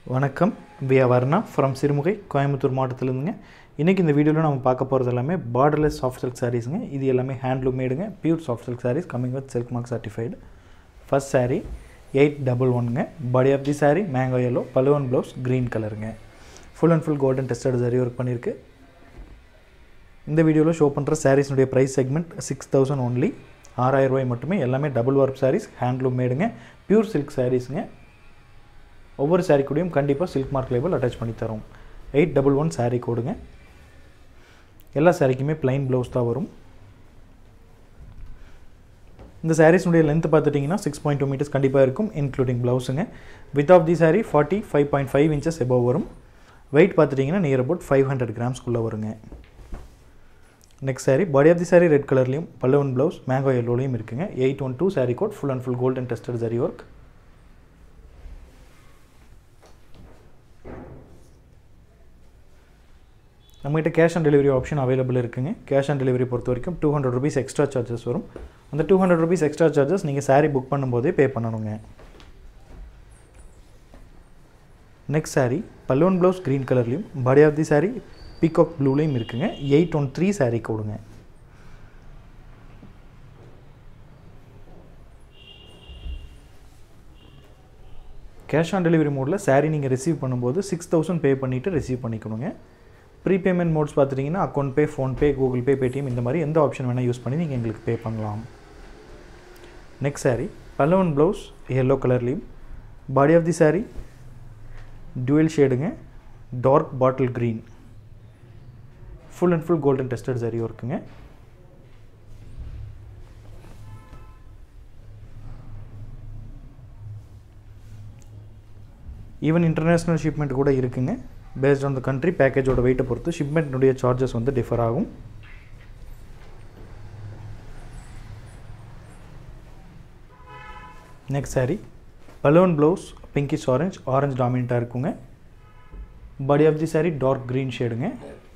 வணக்கம் V R Varna from Sirumugai Coimbatore மாவட்டத்திலேருந்துங்க இன்றைக்கி இந்த வீடியோவில் நம்ம பார்க்க போகிறது எல்லாமே பார்டர்லெஸ் சாஃப்ட் சில்க் சாரீஸுங்க இது எல்லாமே ஹேண்ட்லூம் மேடுங்க pure soft silk sarees coming with silk mark certified first saree eight double ஒன்ங்க body of the saree mango yellow பலுவன் ப்ளவுஸ் க்ரீன் கலருங்க full and full golden tested zari work பண்ணியிருக்கு இந்த வீடியோவில் ஷோ பண்ணுற சாரீஸ்னுடைய price segment six thousand only ஆறாயிரம் ரூபாய் மட்டுமே எல்லாமே டபுள் ஒர்க் சாரீஸ் ஹேண்ட்லூம் மேடுங்க பியூர் சில்க் சாரீஸுங்க ஒவ்வொரு சாரீ கூடயும் கண்டிப்பாக சில்க் மார்க் லேபிள் அட்டாச் பண்ணி தரோம் எயிட் டபுள் ஒன் சாரீ கோடுங்க எல்லா சாரீக்குமே ப்ளைன் ப்ளவுஸ் தான் வரும் இந்த சாரீஸ்னுடைய லென்த் பார்த்துட்டிங்கன்னா சிக்ஸ் பாயிண்ட் டூ மீட்டர்ஸ் கண்டிப்பாக இருக்கும் இன்க்ளூடிங் ப்ளவுஸுங்க width of the saree forty five point five inches above வரும் வெயிட் பார்த்துட்டிங்கன்னா நியர் அபவுட் ஃபைவ் ஹண்ட்ரட் கிராம்ஸ்க்குள்ளே வருங்க next saree body of the saree red கலர்லையும் பல்லுவன் ப்ளவுஸ் மேங்கோ எல்லோலையும் இருக்குங்க eight one two saree code full and full golden tested zari work நம்மகிட்ட cash on delivery option available இருக்குங்க கேஷ் ஆன் டெலிவரி பொறுத்த வரைக்கும் two hundred rupees extra charges வரும் அந்த two hundred rupees extra charges நீங்கள் சாரீ புக் பண்ணும்போதே பே பண்ணணுங்க நெக்ஸ்ட் சாரீ பல்லுவன் ப்ளவுஸ் க்ரீன் கலர்லையும் body of the saree peacock ப்ளூலையும் இருக்குங்க எயிட் ஒன் த்ரீ சாரீ கொடுங்க கேஷ் ஆன் டெலிவரி மோடில் சாரீ நீங்கள் ரிசீவ் பண்ணும்போது சிக்ஸ் தௌசண்ட் பே பண்ணிவிட்டு ரிசீவ் பண்ணிக்கணுங்க ப்ரீபேமெண்ட் மோட்ஸ் பார்த்துட்டிங்கன்னா account pay PhonePe Google Pay Paytm இந்த மாதிரி எந்த ஆப்ஷன் வேணால் யூஸ் பண்ணி நீங்கள் எங்களுக்கு பே பண்ணலாம் நெக்ஸ்ட் சாரீ பல்லவன் ப்ளவுஸ் எல்லோ கலர்லேயும் body of the saree dual ஷேடுங்க dark bottle green full and full golden tested zari ஒர்க்குங்க ஈவன் இன்டர்நேஷ்னல் ஷிப்மெண்ட் கூட இருக்குங்க பேஸ்ட் ஆன் த கண்ட்ரி பேக்கேஜோட வெயிட்டை பொறுத்து ஷிப்மெண்ட்னுடைய சார்ஜஸ் வந்து டிஃபர் ஆகும் நெக்ஸ்ட் சாரீ பலூன் ப்ளவுஸ் பிங்கிஷ் ஆரஞ்ச் ஆரஞ்ச் டாமினண்ட்டாக இருக்குங்க body of the saree dark green ஷேடுங்க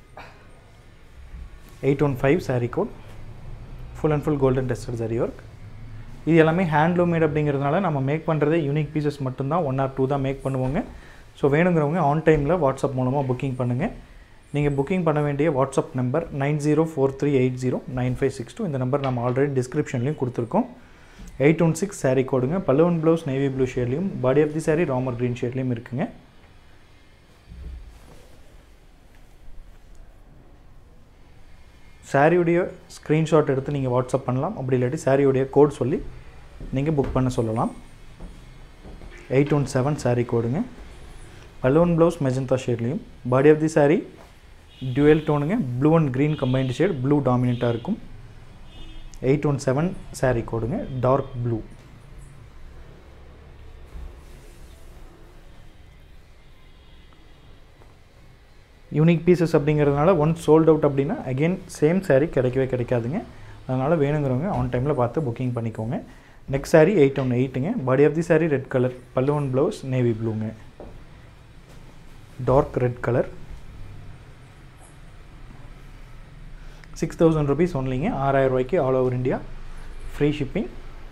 eight one five saree code full and full golden tested sari work இது எல்லாமே ஹேண்ட்லூம் மேட் அப்படிங்கிறதுனால நம்ம மேக் பண்ணுறதே யூனிக் பீசஸ் மட்டும்தான் ஒன் ஆர் டூ தான் மேக் பண்ணுவோங்க ஸோ வேணுங்கிறவங்க ஆன் டைமில் வாட்ஸ்அப் மூலமாக புக்கிங் பண்ணுங்கள் நீங்கள் புக்கிங் பண்ண வேண்டிய WhatsApp number nine zero four three eight zero nine five six two இந்த நம்பர் நம்ம ஆல்ரெடி டிஸ்கிரிப்ஷன்லையும் கொடுத்துருக்கோம் எயிட் ஒன் சிக்ஸ் சாரீ கோடுங்க பல்லுவன் ப்ளவுஸ் நேவி ப்ளூ ஷேட்லையும் body of the saree Ramar green ஷேட்லையும் இருக்குங்க சாரியுடைய ஸ்க்ரீன்ஷாட் எடுத்து நீங்கள் வாட்ஸ்அப் பண்ணலாம் அப்படி இல்லாட்டி சாரியுடைய கோட் சொல்லி நீங்கள் புக் பண்ண சொல்லலாம் எயிட் ஒன் செவன் சாரீ கோடுங்க பலூன் ப்ளவுஸ் மெஜந்தா ஷேட்லேயும் body of the saree dual டோனுங்க blue and green combined shade blue டாமினண்ட்டாக இருக்கும் எயிட் ஒன் செவன் சாரீ கோடுங்க டார்க் ப்ளூ யூனிக் பீசஸ் அப்படிங்கிறதுனால ஒன் சோல்ட் அவுட் அப்படின்னா அகெயின் சேம் சாரீ கிடைக்கவே கிடைக்காதுங்க அதனால் வேணுங்கிறவங்க ஆன் டைமில் பார்த்து புக்கிங் பண்ணிக்கோங்க நெக்ஸ்ட் சாரீ எயிட் ஒன் எயிட்டுங்க body of the saree red colour பல்லுவன் ப்ளவுஸ் நேவி ப்ளூங்க dark red colour six thousand rupees ஒன்லிங்க ஆறாயிரம் ரூபாய்க்கு all over India free shipping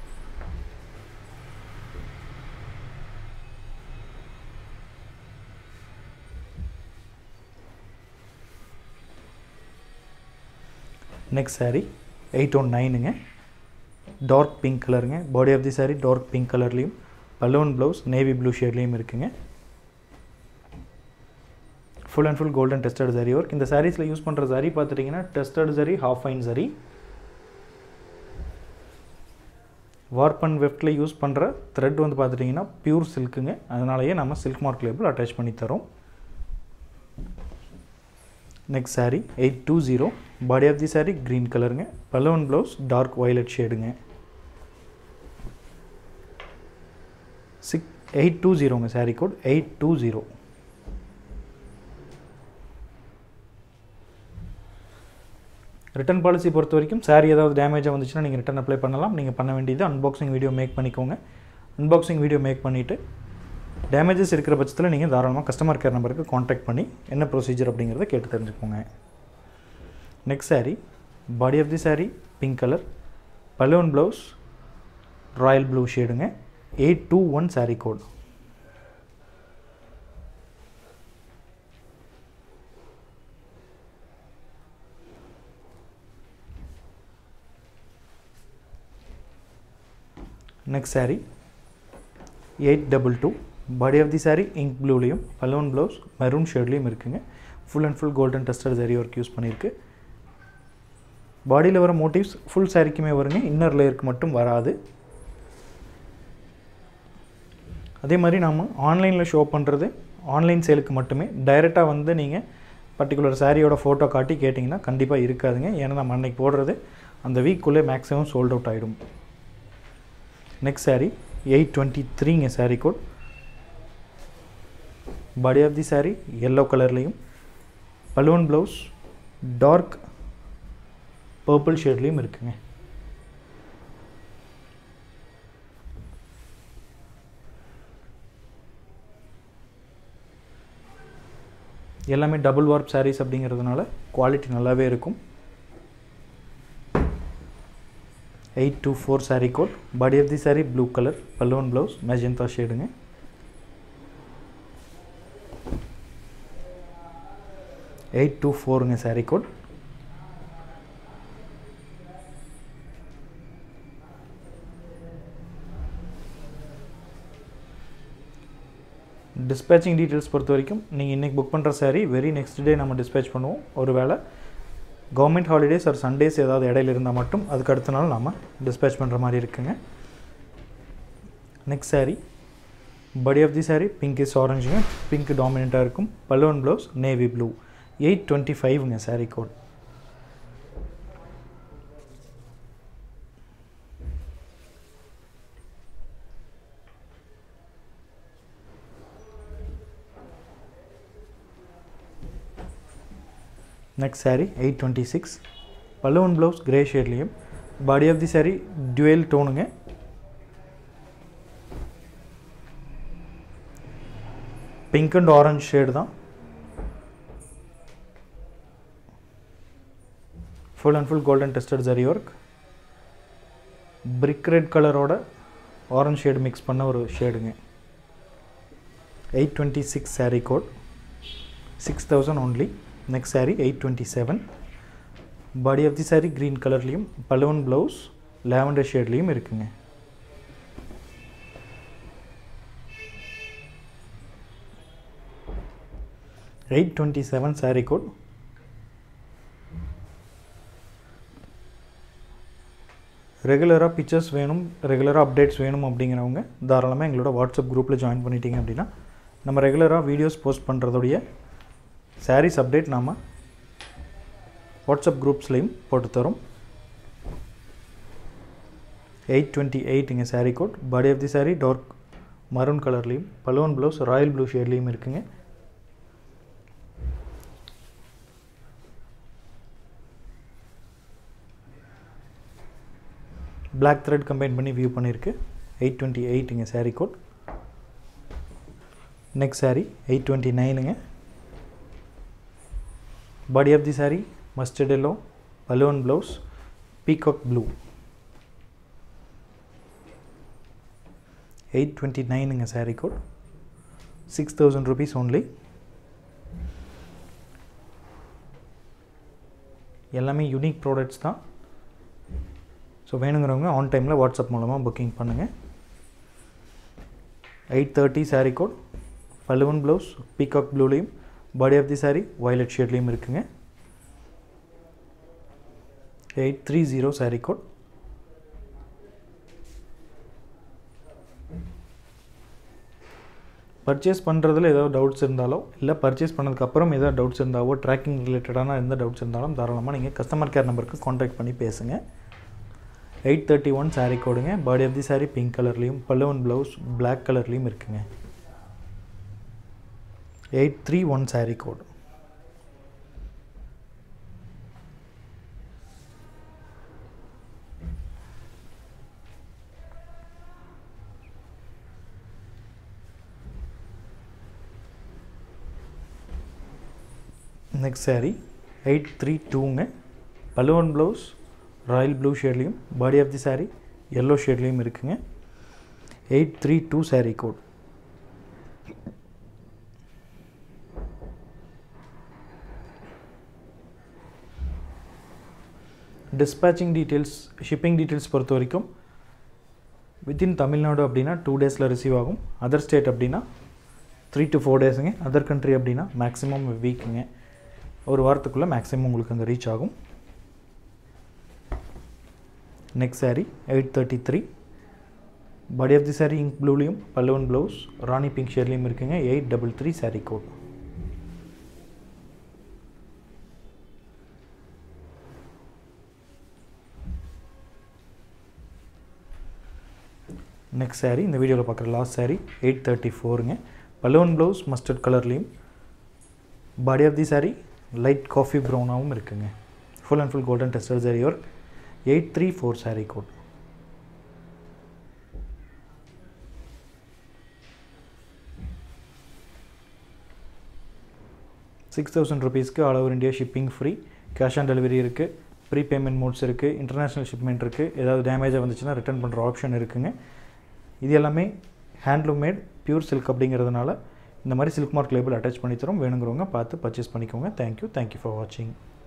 next saree eight one நைனுங்க டார்க் பிங்க் கலருங்க body of the saree dark pink கலர்லேயும் balloon blouse navy blue ஷேட்லேயும் இருக்குங்க full and full golden tested zari work இந்த சாரீஸில் யூஸ் பண்ணுற சரி பார்த்துட்டிங்கன்னா tested zari half fine zari warp and வெஃப்டில் யூஸ் பண்ணுற த்ரெட் வந்து பார்த்துட்டிங்கன்னா பியூர் சில்க்குங்க அதனாலேயே நம்ம சில்க் மார்க் லேபிள் அட்டாச் பண்ணி தரோம் next saree eight two zero body of the saree green கலருங்க பலவன் ப்ளவுஸ் டார்க் வயலட் ஷேடுங்க சிக் எயிட் டூ ஜீரோங்க saree code eight two zero return policy பொறுத்த வரைக்கும் சாரீ ஏதாவது டேமேஜாக வந்துச்சுன்னா நீங்கள் ரிட்டன் அப்ளை பண்ணலாம் நீங்கள் பண்ண வேண்டியது அன்பாக்சிங் வீடியோ மேக் பண்ணிக்கோங்க அன்பாக்சிங் வீடியோ மேக் பண்ணிவிட்டு டேமேஜஸ் இருக்கிற பட்சத்தில் நீங்கள் தாராளமாக கஸ்டமர் கேர் நம்பருக்கு காண்டாக்ட் பண்ணி என்ன ப்ரொசீஜர் அப்படிங்கிறத கேட்டு தெரிஞ்சுக்கோங்க next saree body of the saree pink colour பலூன் ப்ளவுஸ் ராயல் ப்ளூ ஷேடுங்க eight two one saree code next saree eight double two body of the saree ink ப்ளூலேயும் பலூன் ப்ளவுஸ் மெரூன் ஷேட்லேயும் இருக்குங்க full and full golden tested zari work use பண்ணியிருக்கு பாடியில் வர motives full சாரிக்குமே வருங்க இன்னர் லேயருக்கு மட்டும் வராது அதே மாதிரி நாம் ஆன்லைனில் ஷோ பண்ணுறது ஆன்லைன் சேலுக்கு மட்டுமே டைரெக்டாக வந்து நீங்கள் பர்டிகுலர் சாரியோட ஃபோட்டோ காட்டி கேட்டிங்கன்னா கண்டிப்பாக இருக்காதுங்க ஏன்னா நம்ம அன்னைக்கு போடுறது அந்த வீக்குள்ளே மேக்ஸிமம் சோல்ட் அவுட் ஆகிடும் நெக்ஸ்ட் saree எயிட் டுவெண்ட்டி த்ரீங்க saree code body of the saree yellow கலர்லேயும் பலூன் ப்ளவுஸ் டார்க் பர்பிள் ஷேட்லேயும் இருக்குங்க எல்லாமே டபுள் வார்ப் sarees அப்படிங்கிறதுனால குவாலிட்டி நல்லாவே இருக்கும் eight two four saree code body of the saree blue colour பலூன் ப்ளவுஸ் மெஜந்தா ஷேடுங்க எயிட் டூ ஃபோருங்க saree கோட் டிஸ்பேச்சிங் டீட்டெயில்ஸ் பொறுத்த வரைக்கும் நீங்கள் இன்றைக்கி புக் பண்ணுற saree வெரி நெக்ஸ்ட் டே நம்ம டிஸ்பேச் பண்ணுவோம் ஒரு வேளை கவர்மெண்ட் ஹாலிடேஸ் ஆர் சண்டேஸ் ஏதாவது இடையில இருந்தால் மட்டும் அதுக்கு அடுத்த நாள் நம்ம டிஸ்பேச் பண்ணுற மாதிரி இருக்குங்க next saree body of the saree pink is ஆரஞ்சுங்க பிங்க் டாமினண்ட்டாக இருக்கும் பலூன் blouse navy blue eight twenty ஃபைவ்ங்க saree code next saree eight twenty six பலூன் ப்ளவுஸ் கிரே ஷேட்லேயும் body of the saree dual டோனுங்க பிங்க் அண்ட் ஆரஞ்ச் ஷேடு தான் full and full golden tested zari work brick red கலரோட orange shade mix பண்ண ஒரு ஷேடுங்க eight twenty six saree code six thousand only next saree eight twenty seven body of the saree green கலர்லேயும் balloon blouse lavender ஷேட்லேயும் இருக்குங்க eight twenty seven saree code ரெகுலராக pictures வேணும் ரெகுலராக அப்டேட்ஸ் வேணும் அப்படிங்கிறவங்க தாராளமாக எங்களோட வாட்ஸ்அப் குரூப்பில் ஜாயின் பண்ணிட்டீங்க அப்படின்னா நம்ம ரெகுலராக வீடியோஸ் போஸ்ட் பண்ணுறதுடைய சாரீஸ் அப்டேட் நாம் வாட்ஸ்அப் குரூப்ஸ்லேயும் போட்டு தரோம் எயிட் டுவெண்ட்டி எயிட்டுங்க saree code body of the saree dark maroon கலர்லேயும் பலூன் ப்ளவுஸ் ராயல் ப்ளூ ஷேட்லேயும் இருக்குங்க பிளாக் த்ரெட் கம்பைன் பண்ணி வியூ பண்ணியிருக்கு எயிட் டுவெண்ட்டி எயிட்டுங்க saree code next saree eight twenty நைனுங்க body of the saree mustard yellow balloon blouse peacock blue eight twenty நைனுங்க saree code six thousand rupees only எல்லாமே unique products தான் so வேணுங்கிறவங்க on டைமில் WhatsApp மூலமாக booking பண்ணுங்கள் eight thirty saree code balloon blouse peacock ப்ளூலேயும் body of the saree violet ஷேட்லேயும் இருக்குங்க eight three zero saree code purchase பண்ணுறதுல ஏதாவது டவுட்ஸ் இருந்தாலோ இல்லை பர்ச்சேஸ் பண்ணதுக்கப்புறம் ஏதாவது டவுட்ஸ் இருந்தாவோ ட்ராக்கிங் ரிலேட்டடான எந்த டவுட்ஸ் இருந்தாலும் தாராளமாக நீங்கள் கஸ்டமர் கேர் நம்பருக்கு காண்டாக்ட் பண்ணி பேசுங்க எயிட் தேர்ட்டி ஒன் saree கோடுங்க body of the saree pink கலர்லேயும் பல்லுவன் ப்ளவுஸ் பிளாக் கலர்லேயும் இருக்குங்க eight three one saree code next saree eight three டூங்க பல்லுவன் ப்ளவுஸ் ராயல் ப்ளூ ஷேட்லேயும் body of the saree yellow ஷேட்லேயும் இருக்குங்க eight three two saree code dispatching details shipping details பொறுத்த வரைக்கும் within Tamil Nadu அப்படின்னா two டேஸில் ரிசீவ் ஆகும் அதர் ஸ்டேட் அப்படின்னா த்ரீ டு ஃபோர் டேஸுங்க அதர் கண்ட்ரி அப்படின்னா மேக்ஸிமம் வீக்குங்க ஒரு வாரத்துக்குள்ளே மேக்ஸிமம் உங்களுக்கு அங்கே ரீச் ஆகும் next saree eight thirty three body of the saree ink ப்ளூலையும் பல்லுவன் ப்ளவுஸ் ராணி பிங்க் ஷேர்லேயும் இருக்குங்க eight double three saree code next saree இந்த வீடியோவில் பார்க்குற லாஸ்ட் சாரீ எயிட் தேர்ட்டி ஃபோருங்க பல்லுவன் ப்ளவுஸ் மஸ்டர்ட் கலர்லேயும் body of the saree light coffee ப்ரௌனாகவும் இருக்குங்க full and full golden tester zari work eight three four saree code six thousand ருபீஸ்க்கு all over India shipping free cash on delivery இருக்குது pre payment modes இருக்குது international shipment இருக்குது ஏதாவது டேமேஜாக வந்துச்சுன்னா ரிட்டர்ன் பண்ணுற ஆப்ஷன் இருக்குங்க இது எல்லாமே ஹேண்ட்லூம் மேட் பியூர் சில்க் அப்படிங்கிறதுனால இந்த மாதிரி சில்க் மார்க் லேபிள் அட்டாச் பண்ணி தரோம் வேணுங்கிறவங்க பார்த்து பர்ச்சேஸ் பண்ணிக்கோங்க தேங்க்யூ தேங்க்யூ ஃபார் வாட்சிங்